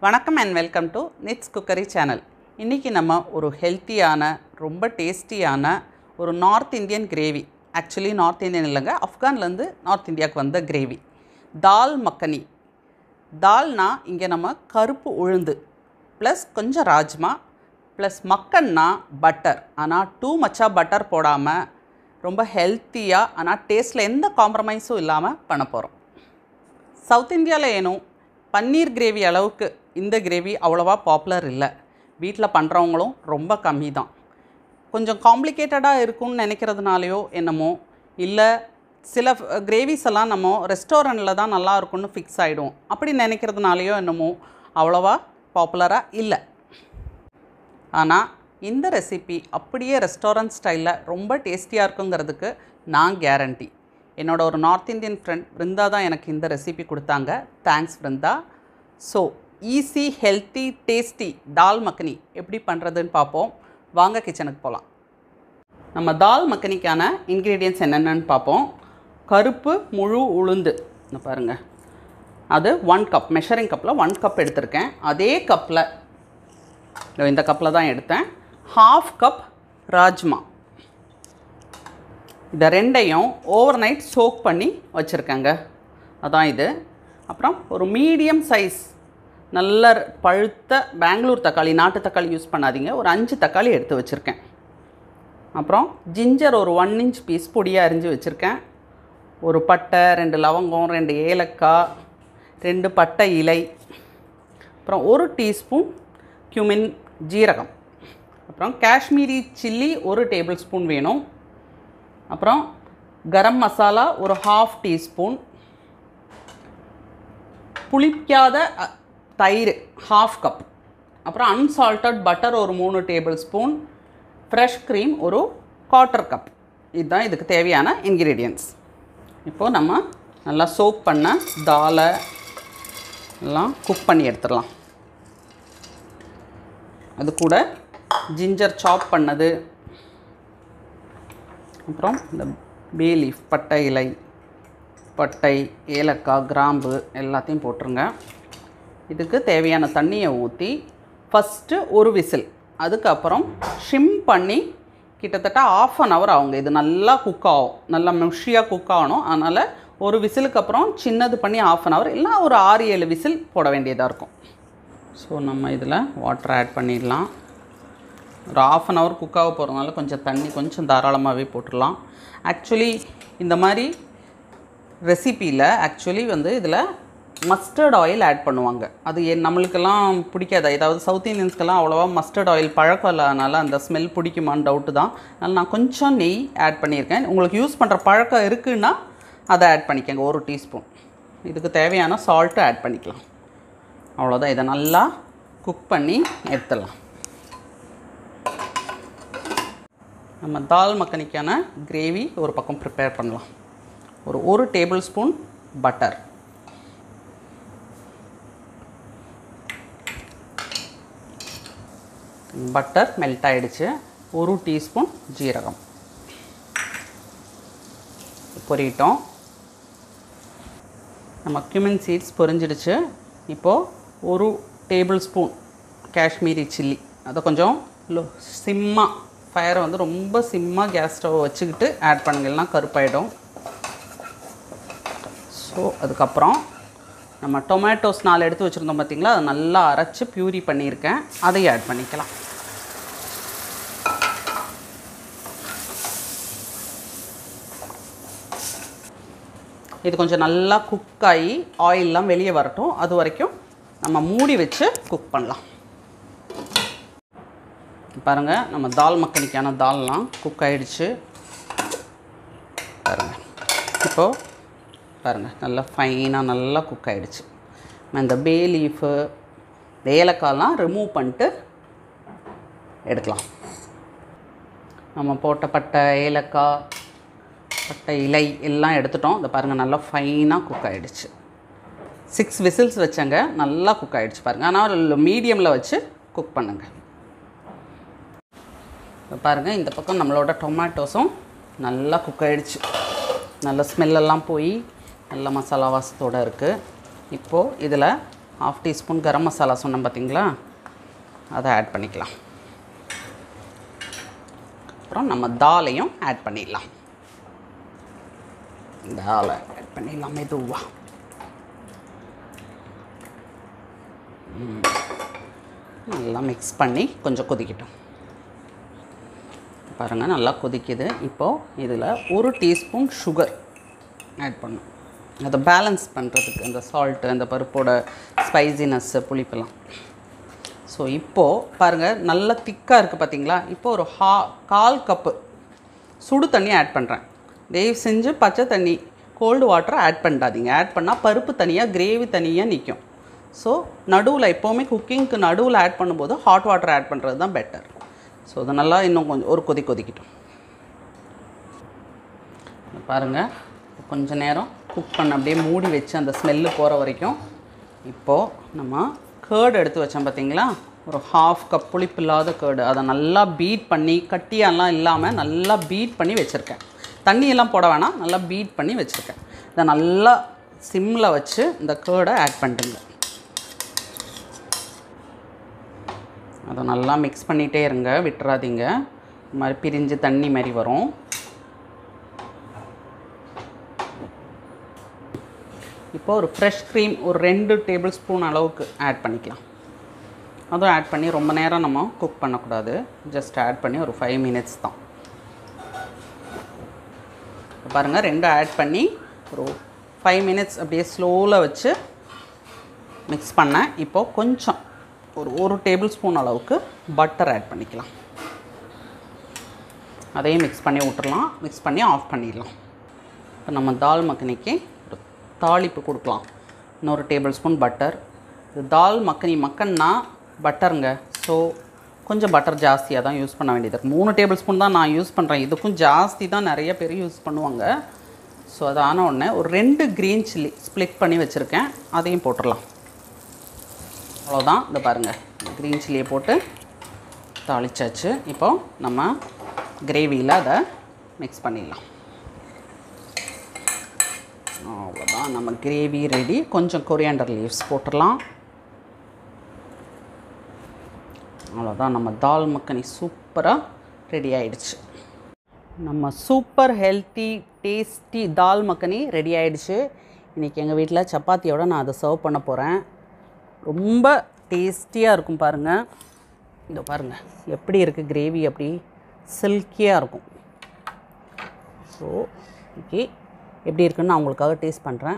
வணக்கம் and welcome to நிட்ஸ் cookery channel இன்றைக்கி நம்ம ஒரு ஹெல்த்தியான ரொம்ப டேஸ்டியான ஒரு north Indian gravy actually north Indian இல்லைங்க ஆப்கான்லேருந்து நார்த் இந்தியாவுக்கு வந்த கிரேவி தால் மக்கனி தால்னா இங்கே நம்ம கருப்பு உளுந்து ப்ளஸ் கொஞ்சம் ராஜ்மா ப்ளஸ் மக்கன்னா பட்டர் ஆனால் டூ மச்சாக பட்டர் போடாமல் ரொம்ப ஹெல்த்தியாக ஆனால் டேஸ்ட்டில் எந்த காம்ப்ரமைஸும் இல்லாமல் பண்ண போகிறோம் சவுத் இந்தியாவில் ஏனும் பன்னீர் கிரேவி அளவுக்கு இந்த கிரேவி அவ்வளோவா பாப்புலர் இல்லை வீட்டில் பண்ணுறவங்களும் ரொம்ப கம்மி தான் கொஞ்சம் காம்ப்ளிகேட்டடாக இருக்கும்னு நினைக்கிறதுனாலையோ என்னமோ இல்லை சில கிரேவிஸ் எல்லாம் நம்ம ரெஸ்டாரண்ட்டில் தான் நல்லா இருக்கும்னு ஃபிக்ஸ் ஆகிடும் அப்படி நினைக்கிறதுனாலையோ என்னமோ அவ்வளோவா பாப்புலராக இல்லை ஆனால் இந்த ரெசிபி அப்படியே ரெஸ்டாரண்ட் ஸ்டைலில் ரொம்ப டேஸ்டியாக இருக்குங்கிறதுக்கு நான் கேரண்டி என்னோட ஒரு நார்த் இந்தியன் ஃப்ரெண்ட் பிருந்தா தான் எனக்கு இந்த ரெசிபி கொடுத்தாங்க thanks Brinda so easy healthy tasty dal makhani எப்படி பண்ணுறதுன்னு பார்ப்போம் வாங்க கிச்சனுக்கு போகலாம் நம்ம தால் மக்கனிக்கான இன்க்ரீடியன்ட்ஸ் என்னென்னு பார்ப்போம் கருப்பு முழு உளுந்து இந்த பாருங்கள் அது ஒன் கப் மெஷரிங் கப்பில் ஒன் கப் எடுத்திருக்கேன் அதே கப்பில் இதோ இந்த கப்பில் தான் எடுத்தேன் ஹாஃப் கப் ராஜ்மா இதை ரெண்டையும் ஓவர் நைட் சோக் பண்ணி வச்சுருக்கேங்க அதான் இது அப்புறம் ஒரு மீடியம் சைஸ் நல்ல பழுத்த பெங்களூர் தக்காளி நாட்டு தக்காளி யூஸ் பண்ணாதீங்க ஒரு அஞ்சு தக்காளி எடுத்து வச்சுருக்கேன் அப்புறம் ஜிஞ்சர் ஒரு ஒன் இன்ச் பீஸ் பொடியாக அரிஞ்சு வச்சுருக்கேன் ஒரு பட்டை ரெண்டு லவங்கம் ரெண்டு ஏலக்காய் ரெண்டு பட்டை இலை அப்புறம் ஒரு டீஸ்பூன் cumin ஜீரகம் அப்புறம் காஷ்மீரி சில்லி ஒரு டேபிள் ஸ்பூன் வேணும் அப்புறம் கரம் மசாலா ஒரு ஹாஃப் டீஸ்பூன் புளிக்காத அ, தயிர் ஹாஃப் கப் அப்புறம் அன்சால்ட்டட் பட்டர் ஒரு மூணு டேபிள் ஸ்பூன் ஃப்ரெஷ் க்ரீம் ஒரு குவார்ட்டர் கப் இதுதான் இதுக்கு தேவையான இன்க்ரீடியன்ட்ஸ் இப்போது நம்ம நல்லா சோக் பண்ண தாலை எல்லாம் குக் பண்ணி எடுத்துடலாம் அது கூட ஜிஞ்சர் சாப் பண்ணது அப்புறம் இந்த பே லீஃப் பட்டை இலை பட்டை ஏலக்காய் கிராம்பு எல்லாத்தையும் போட்டுருங்க இதுக்கு தேவையான தண்ணியை ஊற்றி ஃபஸ்ட்டு ஒரு விசில் அதுக்கப்புறம் ஷிம் பண்ணி கிட்டத்தட்ட ஆஃப் அன் ஹவர் ஆகுங்க இது நல்லா குக் ஆகும் நல்லா மெஷியாக குக் ஆகணும் அதனால் ஒரு விசிலுக்கு அப்புறம் சின்னது பண்ணி ஆஃப் அன் ஹவர் இல்லைனா ஒரு ஆறு ஏழு விசில் போட வேண்டியதாக இருக்கும் ஸோ நம்ம இதில் வாட்டர் ஆட் பண்ணிடலாம் ஒரு ஆஃப் அன் ஹவர் குக் ஆக போகிறதுனால கொஞ்சம் தண்ணி கொஞ்சம் தாராளமாகவே போட்டுடலாம் ஆக்சுவலி இந்த மாதிரி ரெசிப்பியில் ஆக்சுவலி வந்து இதில் மஸ்டர்ட் ஆயில் ஆட் பண்ணுவாங்க அது என் நம்மளுக்கெல்லாம் பிடிக்காது ஏதாவது சவுத் இந்தியன்ஸ்க்கெல்லாம் அவ்வளோவா மஸ்டர்ட் ஆயில் பழக்கம் இல்லாதனால அந்த ஸ்மெல் பிடிக்குமான்னு டவுட்டு தான் அதனால் நான் கொஞ்சம் நெய் ஆட் பண்ணியிருக்கேன் உங்களுக்கு யூஸ் பண்ணுற பழக்கம் இருக்குன்னா அதை ஆட் பண்ணிக்கோங்க ஒரு டீஸ்பூன் இதுக்கு தேவையான சால்ட்டு ஆட் பண்ணிக்கலாம் அவ்வளோதான் இதை நல்லா குக் பண்ணி எடுத்துடலாம் நம்ம தால் மக்கனிக்கான கிரேவி ஒரு பக்கம் ப்ரிப்பேர் பண்ணலாம் ஒரு ஒரு tablespoon butter butter melt ஆயிடுச்சு ஒரு டீஸ்பூன் ஜீரகம் பொரியிட்டோம் நம்ம cumin சீட்ஸ் பொரிஞ்சிடுச்சு இப்போது ஒரு டேபிள் ஸ்பூன் காஷ்மீரி சில்லி அதை கொஞ்சம் லோ சிம்மாக ஃபயரை வந்து ரொம்ப சிம்மாக கேஸ் ஸ்டவ் வச்சுக்கிட்டு ஆட் பண்ணுங்க இல்லைனா கருப்பாயிடும் ஸோ அதுக்கப்புறம் நம்ம டொமேட்டோஸ் நாலு எடுத்து வச்சுருந்தோம் பார்த்தீங்களா அதை நல்லா அரைச்சி பியூரி பண்ணியிருக்கேன் அதையும் ஆட் பண்ணிக்கலாம் இது கொஞ்சம் நல்லா குக் ஆகி ஆயிலெலாம் வெளியே வரட்டும் அது வரைக்கும் நம்ம மூடி வச்சு குக் பண்ணலாம் பாருங்கள் நம்ம தால் மக்கனிக்கான தால்லாம் குக் ஆகிடுச்சு பாருங்கள் இப்போது பாருங்கள் நல்லா ஃபைனாக நல்லா குக் ஆகிடுச்சு இந்த பே லீஃபு இந்த ஏலக்காய்லாம் ரிமூவ் பண்ணிட்டு எடுக்கலாம் நம்ம போட்ட பட்டை ஏலக்காய் பட்டை இலை எல்லாம் எடுத்துட்டோம் இதை பாருங்கள் நல்லா ஃபைனாக குக் ஆகிடுச்சு சிக்ஸ் விசில்ஸ் வச்சங்க நல்லா குக் ஆகிடுச்சு பாருங்கள் ஆனால் மீடியமில் வச்சு குக் பண்ணுங்கள் இப்போ பாருங்கள் இந்த பக்கம் நம்மளோட டொமேட்டோஸும் நல்லா குக் ஆகிடுச்சு நல்ல ஸ்மெல்லெல்லாம் போய் நல்ல மசாலா வாசத்தோடு இருக்குது இப்போது இதில் ஹாஃப் டீஸ்பூன் கரம் மசாலா சொன்னேன் பார்த்தீங்களா அதை ஆட் பண்ணிக்கலாம் அப்புறம் நம்ம தாலையும் ஆட் பண்ணிடலாம் தாலை ஆட் பண்ணிடலாம் மெதுவாக நல்லா மிக்ஸ் பண்ணி கொஞ்சம் கொதிக்கட்டும் பாருங்கள் நல்லா கொதிக்குது இப்போது இதில் ஒரு டீஸ்பூன் சுகர் ஆட் பண்ணும் அதை பேலன்ஸ் பண்ணுறதுக்கு அந்த சால்ட்டு அந்த பருப்போட ஸ்பைசினஸ்ஸு புளிப்பெல்லாம் ஸோ இப்போது பாருங்கள் நல்லா திக்காக இருக்குது பார்த்தீங்களா இப்போது ஒரு ஹா கால் கப்பு சுடு தண்ணி ஆட் பண்ணுறேன் தயவு செஞ்சு பச்சை தண்ணி கோல்டு வாட்டரை ஆட் பண்ணாதீங்க ஆட் பண்ணால் பருப்பு தனியாக கிரேவி தனியாக நிற்கும் ஸோ நடுவில் எப்போவுமே குக்கிங்க்கு நடுவில் ஆட் பண்ணும்போது ஹாட் வாட்டர் ஆட் பண்ணுறது தான் பெட்டர் ஸோ அது நல்லா இன்னும் கொஞ்சம் ஒரு கொதி கொதிக்கட்டும் பாருங்கள் கொஞ்ச நேரம் குக் பண்ண அப்படியே மூடி வச்சு அந்த ஸ்மெல்லு போகிற வரைக்கும் இப்போது நம்ம கேர்டு எடுத்து வச்சோம் பார்த்தீங்களா ஒரு ஹாஃப் கப் புளிப்பு இல்லாத கேர்டு அதை நல்லா பீட் பண்ணி கட்டியாலாம் இல்லாமல் நல்லா பீட் பண்ணி வச்சுருக்கேன் தண்ணியெல்லாம் போட வேணாம் நல்லா பீட் பண்ணி வச்சுருக்கேன் இதை நல்லா சிம்மில் வச்சு இந்த கேர்டை ஆட் பண்ணிட்டுங்க அதை நல்லா மிக்ஸ் பண்ணிகிட்டே இருங்க விட்டுறாதீங்க இந்த மாதிரி பிரிஞ்சு தண்ணி மாதிரி வரும் இப்போ ஒரு ஃப்ரெஷ் க்ரீம் ஒரு ரெண்டு டேபிள் ஸ்பூன் அளவுக்கு ஆட் பண்ணிக்கலாம் அதுவும் ஆட் பண்ணி ரொம்ப நேரம் நம்ம குக் பண்ணக்கூடாது ஜஸ்ட் ஆட் பண்ணி ஒரு ஃபைவ் மினிட்ஸ் தான் பாருங்கள் ரெண்டும் ஆட் பண்ணி ஒரு ஃபைவ் மினிட்ஸ் அப்படியே ஸ்லோவில் வச்சு மிக்ஸ் பண்ணேன் இப்போது கொஞ்சம் ஒரு ஒரு டேபிள் ஸ்பூன் அளவுக்கு பட்டர் ஆட் பண்ணிக்கலாம் அதையும் மிக்ஸ் பண்ணி விட்டுறலாம் மிக்ஸ் பண்ணி ஆஃப் பண்ணிடலாம் இப்போ நம்ம தால் மக்னிக்கு ஒரு தாளிப்பு கொடுக்கலாம் இன்னொரு டேபிள் ஸ்பூன் பட்டர் இது தால் மக்கனி மக்கன்னா பட்டருங்க ஸோ கொஞ்சம் பட்டர் ஜாஸ்தியாக தான் யூஸ் பண்ண வேண்டியது இருக்கு மூணு டேபிள் ஸ்பூன் தான் நான் யூஸ் பண்ணுறேன் இதுக்கும் ஜாஸ்தி தான் நிறைய பேர் யூஸ் பண்ணுவாங்க ஸோ அது ஆன உடனே ஒரு ரெண்டு க்ரீன் சில்லி ஸ்ப்ளிட் பண்ணி வச்சுருக்கேன் அதையும் போட்டுடலாம் அவ்வளோதான் இந்த பாருங்கள் க்ரீன் சில்லியை போட்டு தாளிச்சாச்சு இப்போ நம்ம கிரேவியில் அதை மிக்ஸ் பண்ணிடலாம் அவ்வளோதான் நம்ம கிரேவி ரெடி கொஞ்சம் கொரியாண்டர் லீவ்ஸ் போட்டுடலாம் அவ்வளோதான் நம்ம தால் மக்கனி சூப்பராக ரெடி ஆயிடுச்சு நம்ம super healthy tasty dal makhani ready ஆயிடுச்சு இன்றைக்கி எங்கள் வீட்டில் சப்பாத்தியோட நான் அதை சர்வ் பண்ண போகிறேன் ரொம்ப டேஸ்டியாக இருக்கும் பாருங்கள் இந்த பாருங்கள் எப்படி இருக்குது கிரேவி அப்படி சில்கியாக இருக்கும் ஸோ ஓகே எப்படி இருக்குன்னு நான் உங்களுக்காக டேஸ்ட் பண்ணுறேன்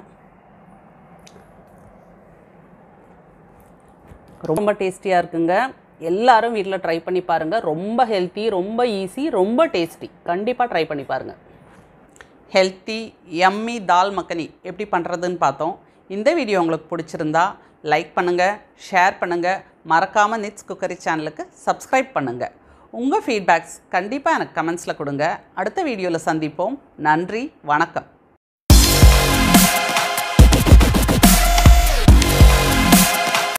ரொம்ப டேஸ்டியாக இருக்குங்க எல்லாரும் வீட்டில் ட்ரை பண்ணி பாருங்கள் ரொம்ப ஹெல்த்தி ரொம்ப ஈஸி ரொம்ப டேஸ்டி கண்டிப்பாக ட்ரை பண்ணி பாருங்கள் ஹெல்த்தி யம்மி தால் மக்கனி எப்படி பண்ணுறதுன்னு பார்த்தோம் இந்த வீடியோ உங்களுக்கு பிடிச்சிருந்தா லைக் பண்ணுங்கள் ஷேர் பண்ணுங்கள் மறக்காமல் நிட்ஸ் குக்கரி சேனலுக்கு சப்ஸ்கிரைப் பண்ணுங்கள் உங்கள் ஃபீட்பேக்ஸ் கண்டிப்பாக எனக்கு கமெண்ட்ஸில் கொடுங்க அடுத்த வீடியோவில் சந்திப்போம் நன்றி வணக்கம்